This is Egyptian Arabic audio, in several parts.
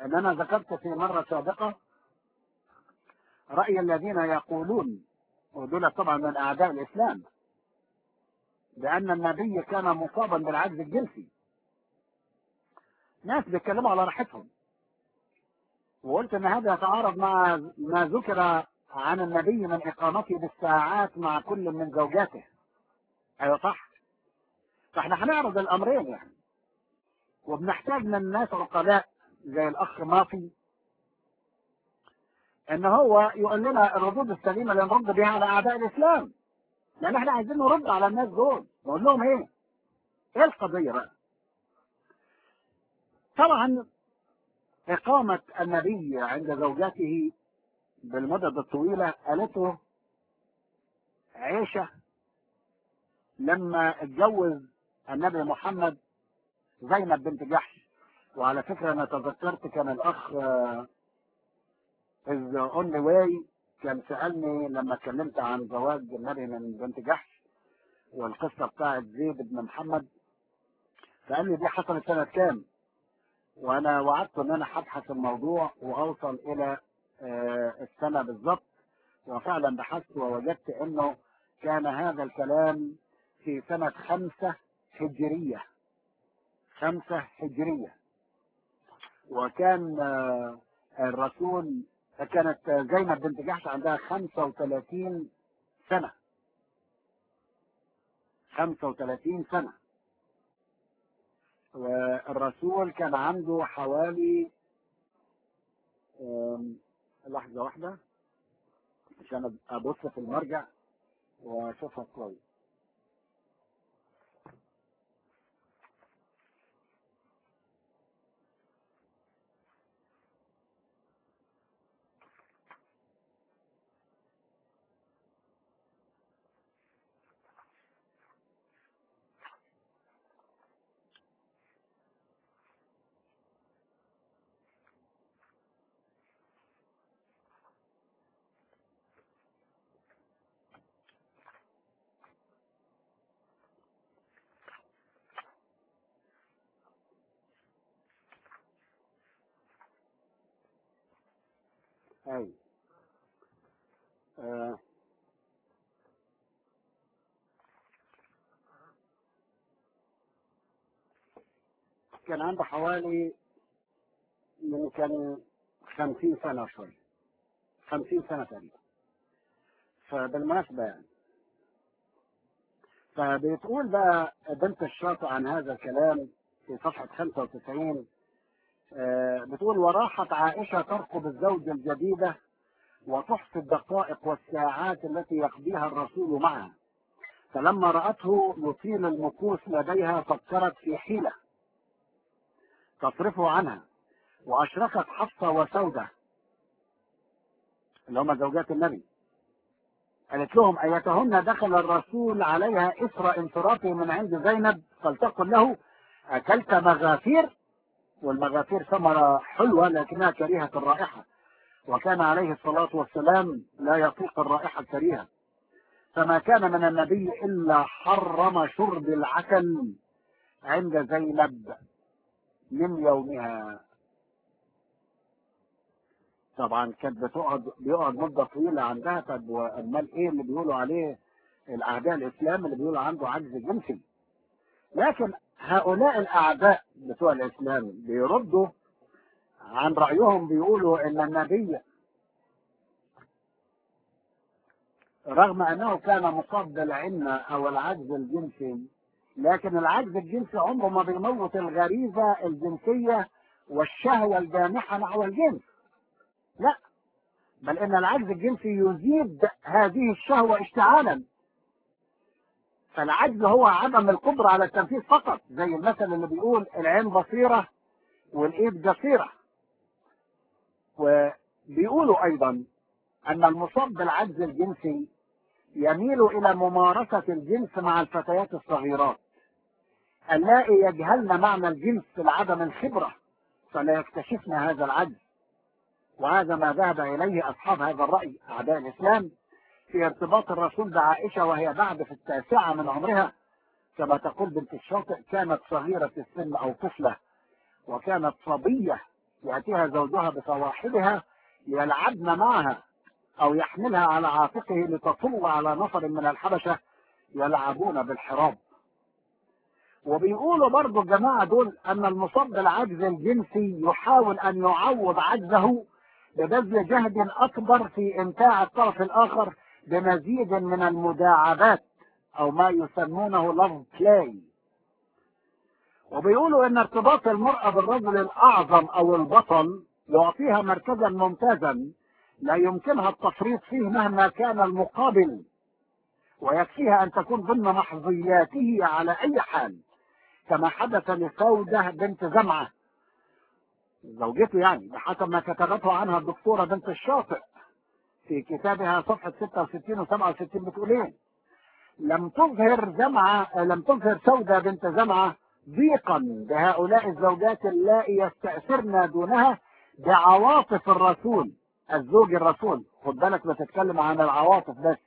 ان انا ذكرت في مرة سابقة رأي الذين يقولون ودول طبعا من اعداء الاسلام بان النبي كان مصابا بالعجز الجنسي ناس بيتكلموا على راحتهم وقلت ان هذا يتعارض مع ما ذكر عن النبي من اقامته بالساعات مع كل من زوجاته ايوه صح فاحنا هنعرض الامرين يعني وبنحتاج من ناس عقلاء زي الاخ مافي ان هو يقول لنا الردود السليمه اللي نرد بها على اعداء الاسلام لان احنا عايزين نرد على الناس دول نقول لهم ايه ايه القضيه بقى طبعا إقامة النبي عند زوجته بالمدد الطويلة قالته عيشة لما اتجوز النبي محمد زينب بنت جحش وعلى فكرة أنا تذكرت كان الأخ إذ أونلي واي كان سألني لما اتكلمت عن زواج النبي من بنت جحش والقصة بتاعت زيد بن محمد فقال لي دي حصلت سنة كام؟ وانا وعدت ان انا هبحث الموضوع واوصل الى السنه بالضبط وفعلا بحثت ووجدت انه كان هذا الكلام في سنه خمسه هجريه خمسه هجريه وكان الرسول كانت زينب بنت جحش عندها 35 سنه 35 سنه والرسول كان عنده حوالي لحظة واحدة عشان أبص في المرجع وأشوفها كويس أي آه. كان عنده حوالي يمكن خمسين سنة شوي خمسين سنة تقريبا فبالمناسبة يعني فبتقول بقى بنت الشاطئ عن هذا الكلام في صفحة 95 بتقول وراحت عائشة ترقب الزوجة الجديدة وتحصي الدقائق والساعات التي يقضيها الرسول معها فلما رأته يطيل المكوس لديها فكرت في حيلة تصرفه عنها وأشركت حفصة وسودة اللي هم زوجات النبي قالت لهم أيتهن دخل الرسول عليها إثر انصرافه من عند زينب فلتقل له أكلت مغافير والمغافير ثمرة حلوة لكنها كريهة الرائحة وكان عليه الصلاة والسلام لا يطيق الرائحة الكريهة فما كان من النبي إلا حرم شرب العسل عند زينب من يومها طبعا كانت بتقعد بيقعد مدة طويلة عندها طب وأمال إيه اللي بيقولوا عليه الأعداء الإسلام اللي بيقولوا عنده عجز جنسي لكن هؤلاء الأعداء بتوع الإسلام بيردوا عن رأيهم بيقولوا إن النبي رغم أنه كان مصاب بالعنة أو العجز الجنسي لكن العجز الجنسي عمره ما بيموت الغريزة الجنسية والشهوة الجامحة نحو الجنس لا بل إن العجز الجنسي يزيد هذه الشهوة اشتعالا فالعجز هو عدم القدرة على التنفيذ فقط زي المثل اللي بيقول العين بصيرة والإيد قصيرة وبيقولوا أيضا أن المصاب بالعجز الجنسي يميل إلى ممارسة الجنس مع الفتيات الصغيرات اللائي يجهلن معنى الجنس لعدم الخبرة فلا يكتشفن هذا العجز وهذا ما ذهب إليه أصحاب هذا الرأي أعداء الإسلام في ارتباط الرسول بعائشة وهي بعد في التاسعة من عمرها كما تقول بنت الشاطئ كانت صغيرة السن أو طفلة وكانت صبية يأتيها زوجها بصواحبها يلعبن معها أو يحملها على عاتقه لتطل على نفر من الحبشة يلعبون بالحراب وبيقولوا برضو الجماعة دول أن المصاب بالعجز الجنسي يحاول أن يعوض عجزه ببذل جهد أكبر في إمتاع الطرف الآخر بمزيد من المداعبات أو ما يسمونه لove بلاي وبيقولوا أن ارتباط المرأة بالرجل الأعظم أو البطل يعطيها مركزا ممتازا لا يمكنها التفريط فيه مهما كان المقابل ويكفيها أن تكون ضمن محظياته على أي حال كما حدث لسودة بنت زمعة زوجته يعني بحسب ما كتبته عنها الدكتورة بنت الشاطئ في كتابها صفحة 66 و 67 بتقول ايه؟ لم تظهر زمعة لم تظهر سودة بنت زمعة ضيقا بهؤلاء الزوجات اللائي يستأثرن دونها بعواطف الرسول الزوج الرسول خد بالك بتتكلم عن العواطف بس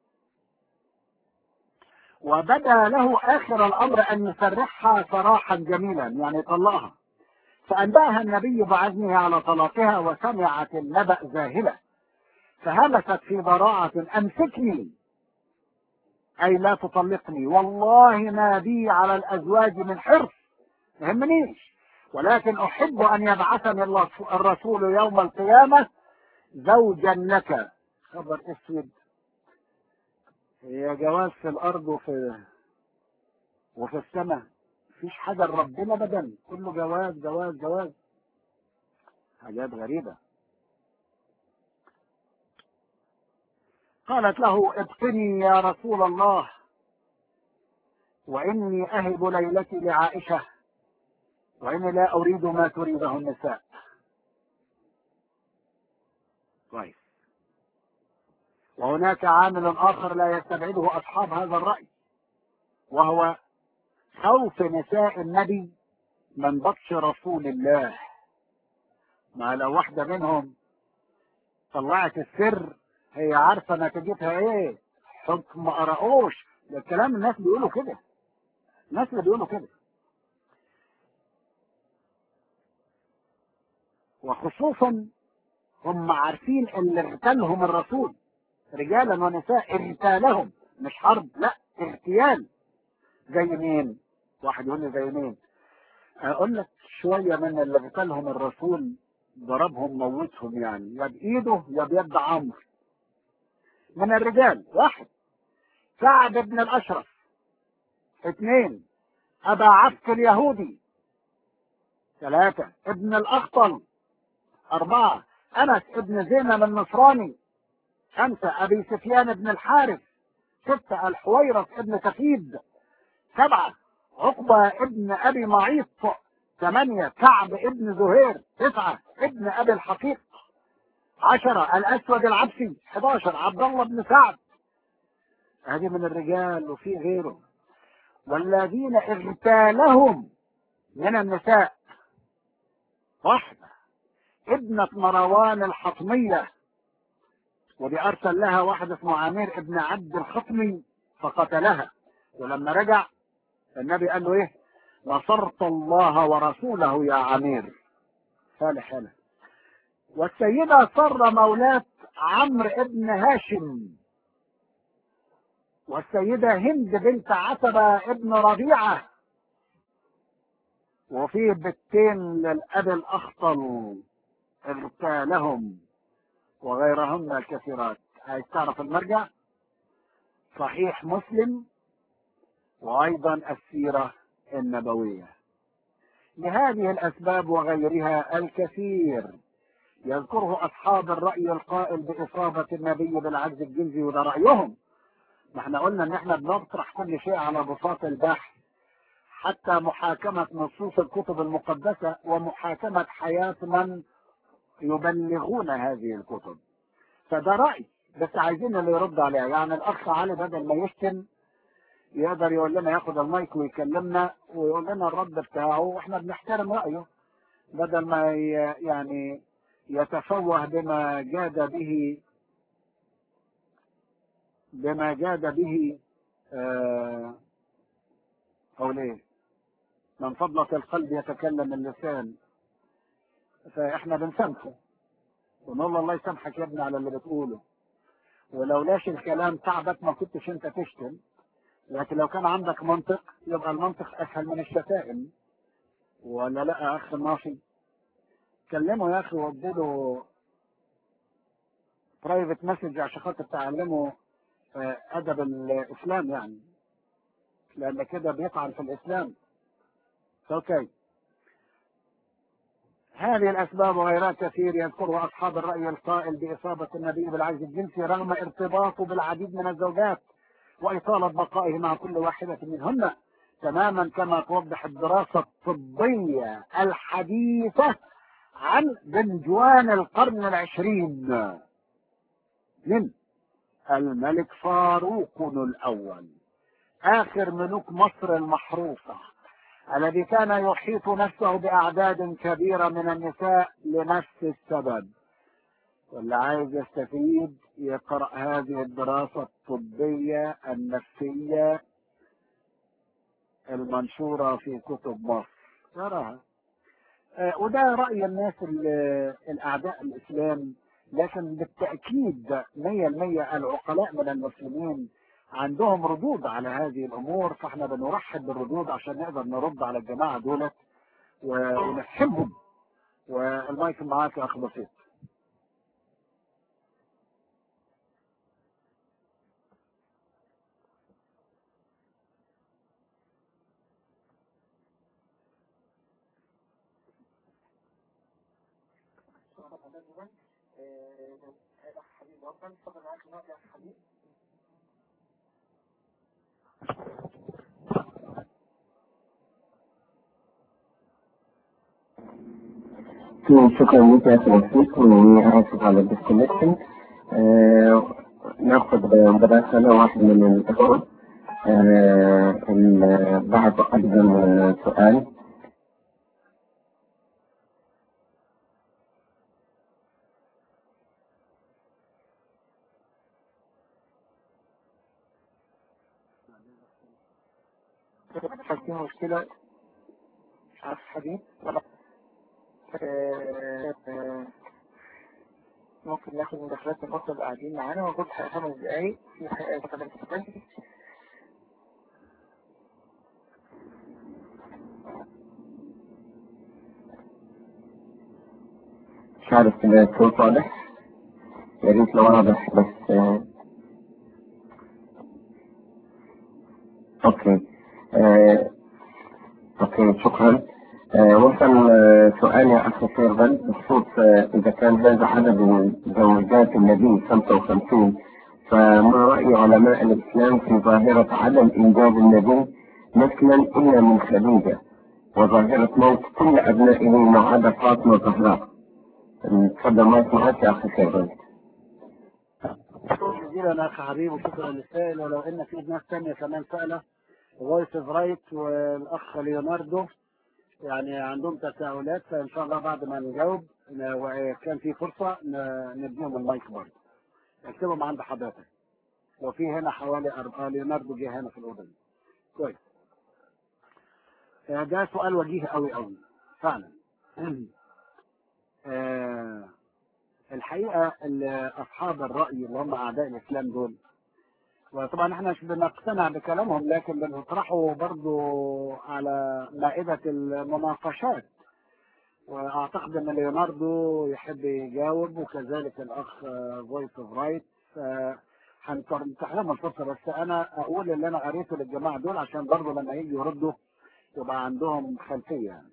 وبدا له اخر الامر ان يسرحها سراحا جميلا يعني يطلقها فانباها النبي بعزمه على طلاقها وسمعت النبأ ذاهلة فهمست في براعة امسكني اي لا تطلقني والله ما بي على الازواج من حرص يهمنيش ولكن احب ان يبعثني الرسول يوم القيامة زوجا لك خبر اسود هي جواز في الارض وفي وفي السماء مفيش حاجه لربنا ابدا كله جواز جواز جواز حاجات غريبه قالت له ابقني يا رسول الله واني اهب ليلتي لعائشه واني لا اريد ما تريده النساء كويس وهناك عامل آخر لا يستبعده أصحاب هذا الرأي وهو خوف نساء النبي من بطش رسول الله ما لو واحدة منهم طلعت السر هي عارفة نتيجتها ايه حكم ما قرأوش ده الكلام الناس بيقولوا كده الناس اللي بيقولوا كده وخصوصا هم عارفين اللي اغتالهم الرسول رجالا ونساء اغتالهم مش حرب لا اغتيال زي مين واحد يقول لي زي مين اقول لك شويه من اللي اغتالهم الرسول ضربهم موتهم يعني يا بايده يا بيد عمرو من الرجال واحد سعد بن الاشرف اثنين ابا عبس اليهودي ثلاثة ابن الاخطل اربعة انس ابن زينب النصراني خمسة أبي سفيان بن الحارث ستة الحويرث ابن تفيد سبعة عقبة ابن أبي معيط ثمانية كعب ابن زهير تسعة ابن أبي الحقيق عشرة الأسود العبسي 11 عبد الله بن سعد هذه من الرجال وفي غيره والذين اغتالهم من النساء واحدة ابنة مروان الحطمية ودي ارسل لها واحد اسمه عامر ابن عبد الخطمي فقتلها ولما رجع النبي قال له ايه نصرت الله ورسوله يا عمير صالح هنا والسيدة سر مولاة عمرو ابن هاشم والسيدة هند بنت عتبة ابن ربيعة وفي بنتين للأب الأخطل اغتالهم وغيرهن الكثيرات عايز تعرف المرجع صحيح مسلم وايضا السيره النبويه لهذه الاسباب وغيرها الكثير يذكره اصحاب الراي القائل باصابه النبي بالعجز الجنسي وده رايهم ما احنا قلنا ان احنا بنطرح كل شيء على بساط البحث حتى محاكمه نصوص الكتب المقدسه ومحاكمه حياه من يبلغون هذه الكتب فده رأي بس عايزين اللي يرد عليها يعني الأخ علي بدل ما يشتم يقدر يقول لنا ياخد المايك ويكلمنا ويقول لنا الرد بتاعه واحنا بنحترم رأيه بدل ما يعني يتفوه بما جاد به بما جاد به آه أو ليه من فضلة القلب يتكلم اللسان فاحنا بنسامحه ونقول له الله يسامحك يا ابني على اللي بتقوله ولولاش الكلام تعبك ما كنتش انت تشتم لكن لو كان عندك منطق يبقى المنطق اسهل من الشتائم ولا لا يا اخ ناصي كلمه يا اخي واديله برايفت مسج عشان خاطر تعلمه آه، ادب الاسلام يعني لان كده بيطعن في الاسلام اوكي هذه الاسباب وغيرها كثير يذكرها اصحاب الراي القائل باصابه النبي بالعجز الجنسي رغم ارتباطه بالعديد من الزوجات واطاله بقائه مع كل واحده منهن تماما كما توضح الدراسه الطبيه الحديثه عن بنجوان القرن العشرين من الملك فاروق الاول اخر ملوك مصر المحروسه الذي كان يحيط نفسه باعداد كبيره من النساء لنفس السبب واللي عايز يستفيد يقرا هذه الدراسه الطبيه النفسيه المنشوره في كتب مصر يراها آه، وده راي الناس ال- الاعداء الاسلام لكن بالتاكيد 100% العقلاء من المسلمين عندهم ردود على هذه الامور فاحنا بنرحب بالردود عشان نقدر نرد على الجماعه دولت و- ونفهمهم والمايك معاك يا اخ بسيط شكرا لك يا اخي وفيق واني اسف على الديسكونكشن ناخذ مداخلة واحد من الاخوة آه، ال- بعد قدم آه، سؤال في مشكلة مش عارف حديث ولا آه، آه، ممكن ناخد مداخلات من الأخوة اللي قاعدين معانا موجود حوالي خمس دقايق في حقيقة خمس دقايق مش عارف إذا الصوت واضح يا ريت لو واضح بس آه، اوكي آه، اوكي شكرا آه، وصل آه، سؤال يا اخي فيرفل بخصوص آه، اذا كان هذا عدد زوجات النبي 55 فما راي علماء الاسلام في ظاهره عدم انجاب النبي مثلا الا من خديجه وظاهره موت كل ابنائه ما عدا فاطمه الزهراء تفضل مايك معك يا اخي فيرفل شكرا جزيلا يا اخ حبيب وشكرا للسائل ولو ان في ناس ثانيه كمان سأله فويس اوف رايت والاخ ليوناردو يعني عندهم تساؤلات فان شاء الله بعد ما نجاوب ن- وكان في فرصه ن- نديهم المايك برضه اكتبهم عند حضرتك لو في هنا حوالي أربعة ليوناردو جه هنا في الأوضة دي كويس آه، ده سؤال وجيه قوي قوي فعلا آه، الحقيقة ال- أصحاب الرأي اللي هم أعداء الإسلام دول وطبعا احنا مش بنقتنع بكلامهم لكن بنطرحه برضو على مائدة المناقشات واعتقد ان ليوناردو يحب يجاوب وكذلك الاخ فويس اوف رايت هنفتح لهم الفرصه بس انا اقول اللي انا قريته للجماعه دول عشان برضو لما يجي يردوا يبقى عندهم خلفيه يعني.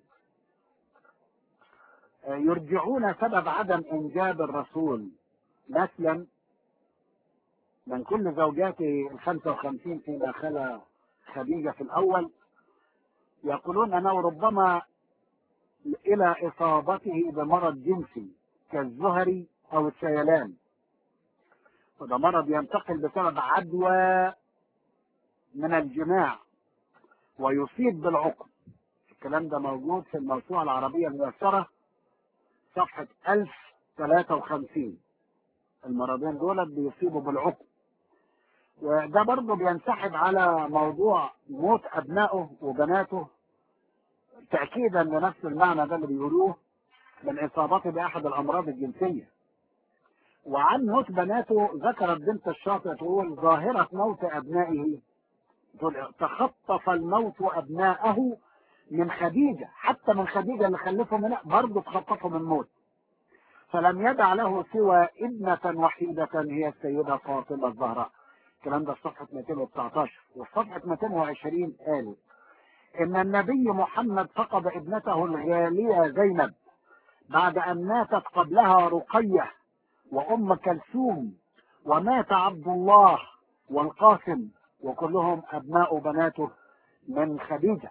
آه، يرجعون سبب عدم انجاب الرسول مثلا من كل زوجاته ال 55 فيما خلا خديجه في الاول يقولون انه ربما الى اصابته بمرض جنسي كالزهري او الشيلان وده مرض ينتقل بسبب عدوى من الجماع ويصيب بالعقم الكلام ده موجود في الموسوعة العربية الميسرة صفحة 1053 المرضين دول بيصيبوا بالعقم وده برضه بينسحب على موضوع موت أبنائه وبناته تأكيدا لنفس المعنى ده اللي بيقولوه من إصابته بأحد الأمراض الجنسية وعن موت بناته ذكرت بنت الشاطئ تقول ظاهرة موت أبنائه تقول تخطف الموت أبناءه من خديجة حتى من خديجة اللي خلفه منها برضه تخطفه من موت فلم يدع له سوى ابنة وحيدة هي السيدة فاطمة الزهراء الكلام ده في صفحة 219 وفي صفحة 220 قالوا إن النبي محمد فقد ابنته الغالية زينب بعد أن ماتت قبلها رقية وأم كلثوم ومات عبد الله والقاسم وكلهم أبناء بناته من خديجة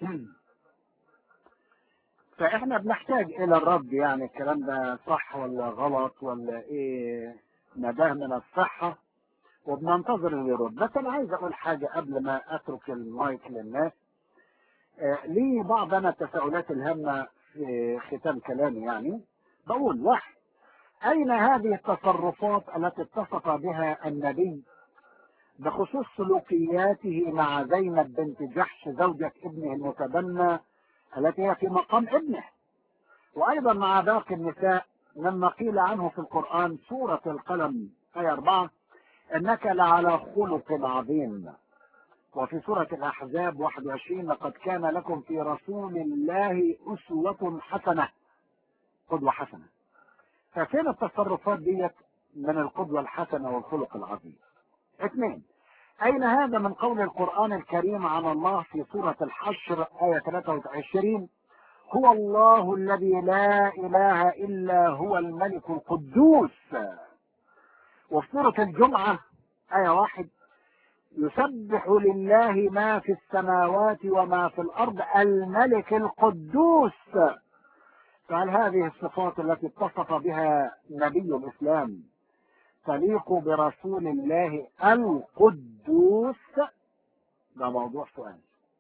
فإحنا بنحتاج إلى الرد يعني الكلام ده صح ولا غلط ولا إيه نداه من الصحة وبننتظر اللي يرد بس أنا عايز أقول حاجة قبل ما أترك المايك للناس آه لي بعض أنا التساؤلات الهامة في ختام كلامي يعني بقول واحد أين هذه التصرفات التي اتصف بها النبي بخصوص سلوكياته مع زينب بنت جحش زوجة ابنه المتبنى التي هي في مقام ابنه وأيضا مع باقي النساء مما قيل عنه في القرآن سورة القلم آية 4 إنك لعلى خلق عظيم وفي سورة الأحزاب 21 لقد كان لكم في رسول الله أسوة حسنة قدوة حسنة ففين التصرفات ديت من القدوة الحسنة والخلق العظيم اثنين أين هذا من قول القرآن الكريم عن الله في سورة الحشر آية 23 هو الله الذي لا إله إلا هو الملك القدوس وفي سورة الجمعة آية واحد يسبح لله ما في السماوات وما في الأرض الملك القدوس فهل هذه الصفات التي اتصف بها نبي الإسلام تليق برسول الله القدوس ده موضوع سؤال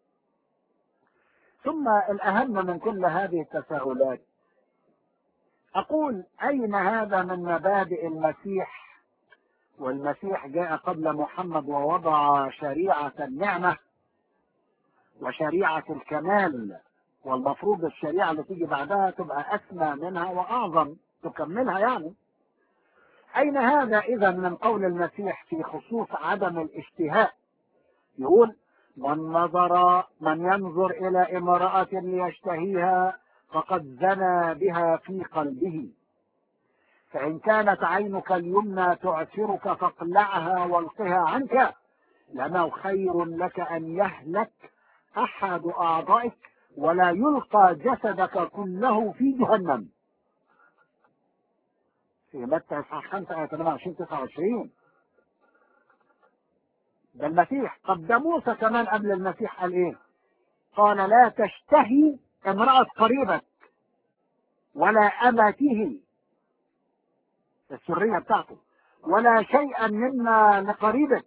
ثم الأهم من كل هذه التساؤلات أقول أين هذا من مبادئ المسيح والمسيح جاء قبل محمد ووضع شريعة النعمة وشريعة الكمال والمفروض الشريعة اللي تيجي بعدها تبقى أسمى منها وأعظم تكملها يعني أين هذا إذا من قول المسيح في خصوص عدم الاشتهاء يقول من نظر من ينظر إلى امرأة ليشتهيها فقد زنى بها في قلبه فإن كانت عينك اليمنى تعثرك فاقلعها والقها عنك لأنه خير لك أن يهلك أحد أعضائك ولا يلقى جسدك كله في جهنم في متى اصحاح 5 آية 28 29 ده المسيح طب ده موسى كمان قبل المسيح قال ايه؟ قال لا تشتهي امرأة قريبك ولا أمته السرية بتاعته ولا شيئا مما لقريبك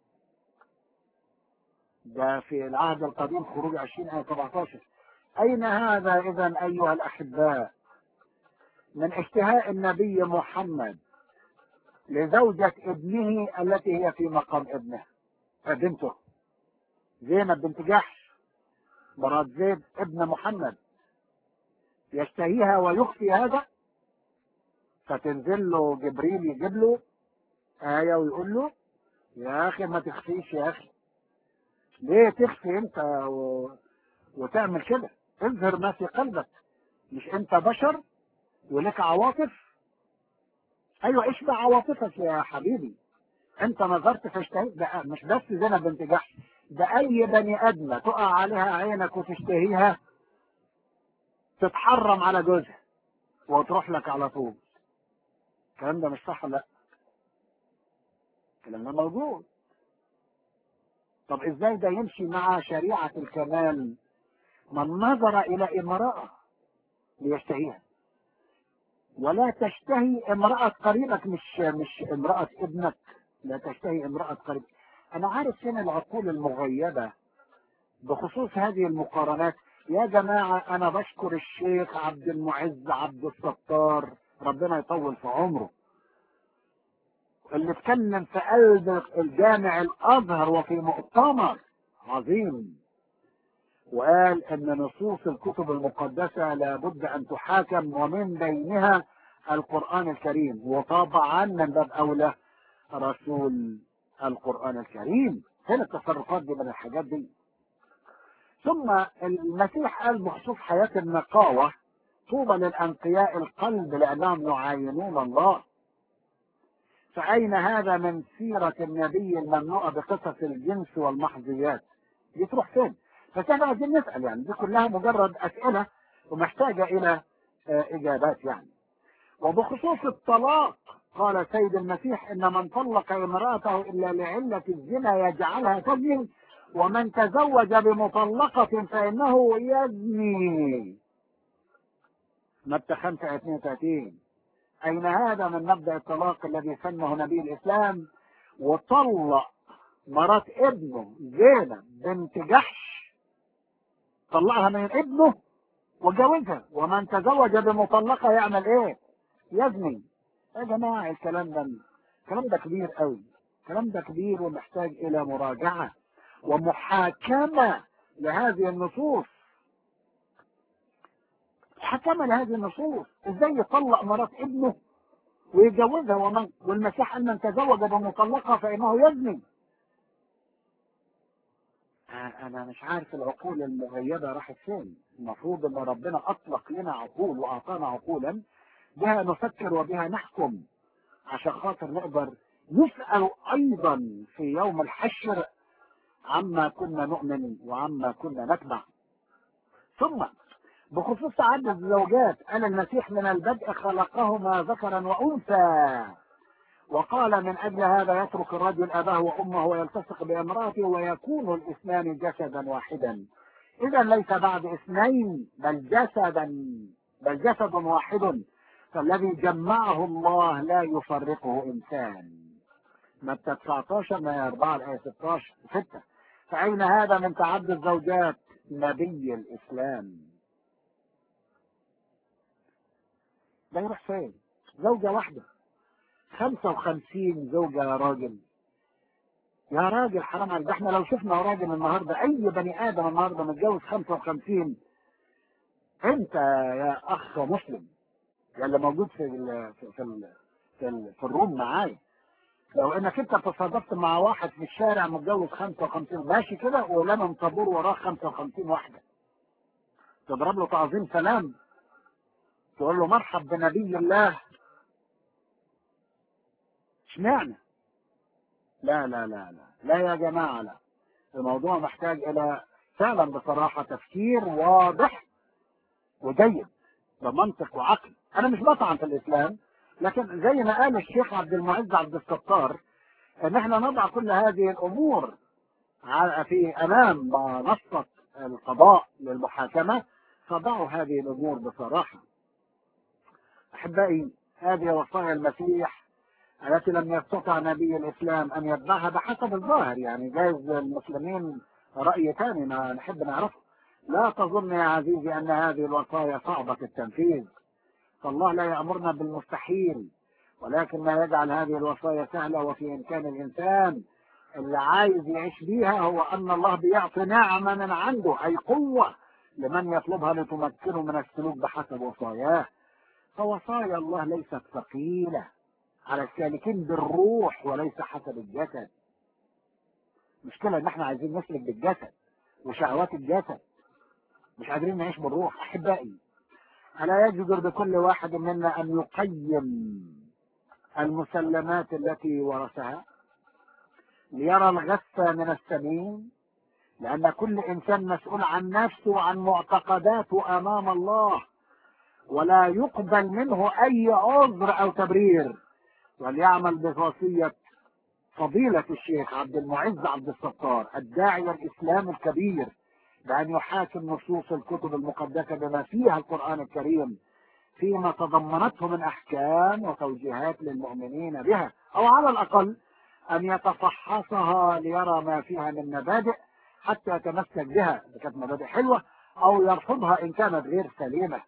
ده في العهد القديم خروج 20 آية 17 أين هذا إذا أيها الأحباء من اشتهاء النبي محمد لزوجة ابنه التي هي في مقام ابنه بنته زينب بنت جحش مرات زيد ابن محمد يشتهيها ويخفي هذا فتنزل له جبريل يجيب له آية ويقول له يا أخي ما تخفيش يا أخي ليه تخفي أنت و... وتعمل كده اظهر ما في قلبك مش أنت بشر ولك عواطف أيوة اشبع عواطفك يا حبيبي أنت نظرت فاشتهيت ده مش بس زينب بنت جحش ده أي بني آدمة تقع عليها عينك وتشتهيها تتحرم على جوزها وتروح لك على طول الكلام ده مش صح لا الكلام ده موجود طب ازاي ده يمشي مع شريعة الكمال من نظر الى امرأة ليشتهيها ولا تشتهي امرأة قريبك مش مش امرأة ابنك لا تشتهي امرأة قريبك انا عارف فين العقول المغيبة بخصوص هذه المقارنات يا جماعة انا بشكر الشيخ عبد المعز عبد الستار ربنا يطول في عمره اللي اتكلم في قلب الجامع الازهر وفي مؤتمر عظيم وقال ان نصوص الكتب المقدسة لابد ان تحاكم ومن بينها القرآن الكريم وطبعا من باب اولى رسول القرآن الكريم فين التصرفات دي من الحاجات دي ثم المسيح قال بخصوص حياة النقاوة طوبى للأنقياء القلب لأنهم يعاينون الله فأين هذا من سيرة النبي الممنوعة بقصص الجنس والمحظيات دي تروح فين بس احنا عايزين نسأل يعني دي كلها مجرد أسئلة ومحتاجة إلى إجابات يعني وبخصوص الطلاق قال سيد المسيح إن من طلق امرأته إلا لعلة الزنا يجعلها تزني ومن تزوج بمطلقة فإنه يزني متى 5 32 أين هذا من مبدأ الطلاق الذي سمه نبي الإسلام وطلق مرات ابنه زينب بنت جحش طلقها من ابنه وجوزها ومن تزوج بمطلقة يعمل ايه يزني يا جماعة الكلام ده الكلام ده كبير قوي الكلام ده كبير ومحتاج الى مراجعة ومحاكمة لهذه النصوص محاكمة لهذه النصوص ازاي يطلق مرات ابنه ويتجوزها ومن والمسيح ان من تزوج بمطلقة فانه يزني انا مش عارف العقول المغيبة راحت فين المفروض ان ربنا اطلق لنا عقول واعطانا عقولا بها نفكر وبها نحكم عشان خاطر نقدر نسأل ايضا في يوم الحشر عما كنا نؤمن وعما كنا نتبع ثم بخصوص تعدد الزوجات قال المسيح من البدء خلقهما ذكرا وانثى وقال من أجل هذا يترك الرجل أباه وأمه ويلتصق بامرأته ويكون الاثنان جسدا واحدا إذا ليس بعد اثنين بل جسدا بل جسد واحد فالذي جمعه الله لا يفرقه إنسان متى 19 ما 4 الآية 16 6 فأين هذا من تعدد زوجات نبي الإسلام ده يروح فين زوجة واحدة خمسة وخمسين زوجة يا راجل يا راجل حرام عليك ده احنا لو شفنا راجل النهاردة اي بني ادم النهاردة متجوز خمسة وخمسين انت يا اخ مسلم يا اللي موجود في ال في في, ال في, ال في الروم معايا لو انك انت تصادفت مع واحد في الشارع متجوز 55 ماشي كده ولما طابور وراه 55 واحده تضرب له تعظيم سلام تقول له مرحب بنبي الله اشمعنى لا لا لا لا لا يا جماعة لا الموضوع محتاج الى فعلا بصراحة تفكير واضح وجيد بمنطق وعقل انا مش بطعن في الاسلام لكن زي ما قال الشيخ عبد المعز عبد الستار ان احنا نضع كل هذه الامور في امام منصة القضاء للمحاكمة فضعوا هذه الامور بصراحة احبائي هذه وصايا المسيح التي لم يستطع نبي الاسلام ان يتبعها بحسب الظاهر يعني جايز المسلمين راي ثاني ما نحب نعرفه لا تظن يا عزيزي ان هذه الوصايا صعبه التنفيذ فالله لا يامرنا بالمستحيل ولكن ما يجعل هذه الوصايا سهله وفي امكان الانسان اللي عايز يعيش بيها هو ان الله بيعطي نعمه من عنده اي قوه لمن يطلبها لتمكنه من السلوك بحسب وصاياه فوصايا الله ليست ثقيله على السالكين بالروح وليس حسب الجسد مشكلة ان احنا عايزين نسلك بالجسد وشهوات الجسد مش قادرين نعيش بالروح احبائي الا يجدر بكل واحد منا ان يقيم المسلمات التي ورثها ليرى الغث من السمين لان كل انسان مسؤول عن نفسه وعن معتقداته امام الله ولا يقبل منه اي عذر او تبرير وليعمل بوصية فضيلة الشيخ عبد المعز عبد الستار الداعية الإسلام الكبير بأن يحاكم نصوص الكتب المقدسة بما فيها القرآن الكريم فيما تضمنته من أحكام وتوجيهات للمؤمنين بها أو على الأقل أن يتفحصها ليرى ما فيها من مبادئ حتى يتمسك بها إذا كانت مبادئ حلوة أو يرفضها إن كانت غير سليمة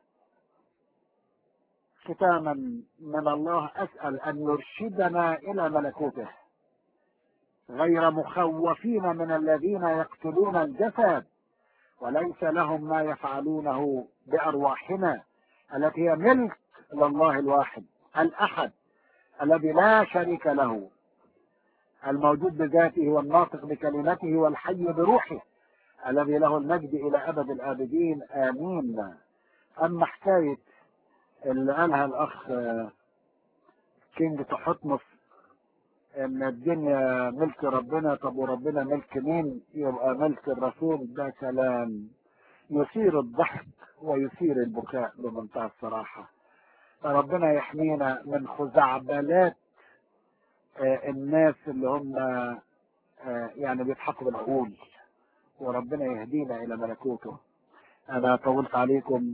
ختاما من الله أسأل أن يرشدنا إلى ملكوته غير مخوفين من الذين يقتلون الجسد وليس لهم ما يفعلونه بأرواحنا التي هي ملك لله الواحد الأحد الذي لا شريك له الموجود بذاته والناطق بكلمته والحي بروحه الذي له المجد إلى أبد الآبدين آمين أما حكاية اللي قالها الأخ كينج تحتمس ان الدنيا ملك ربنا طب وربنا ملك مين يبقى ملك الرسول ده كلام يثير الضحك ويثير البكاء بمنتهى الصراحة فربنا يحمينا من خزعبلات آه الناس اللي هم آه يعني بيضحكوا بالعقول وربنا يهدينا الى ملكوته انا طولت عليكم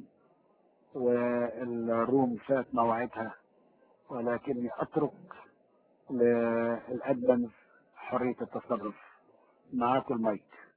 والروم فات موعدها ولكني اترك للأدمن حرية التصرف معاكم المايك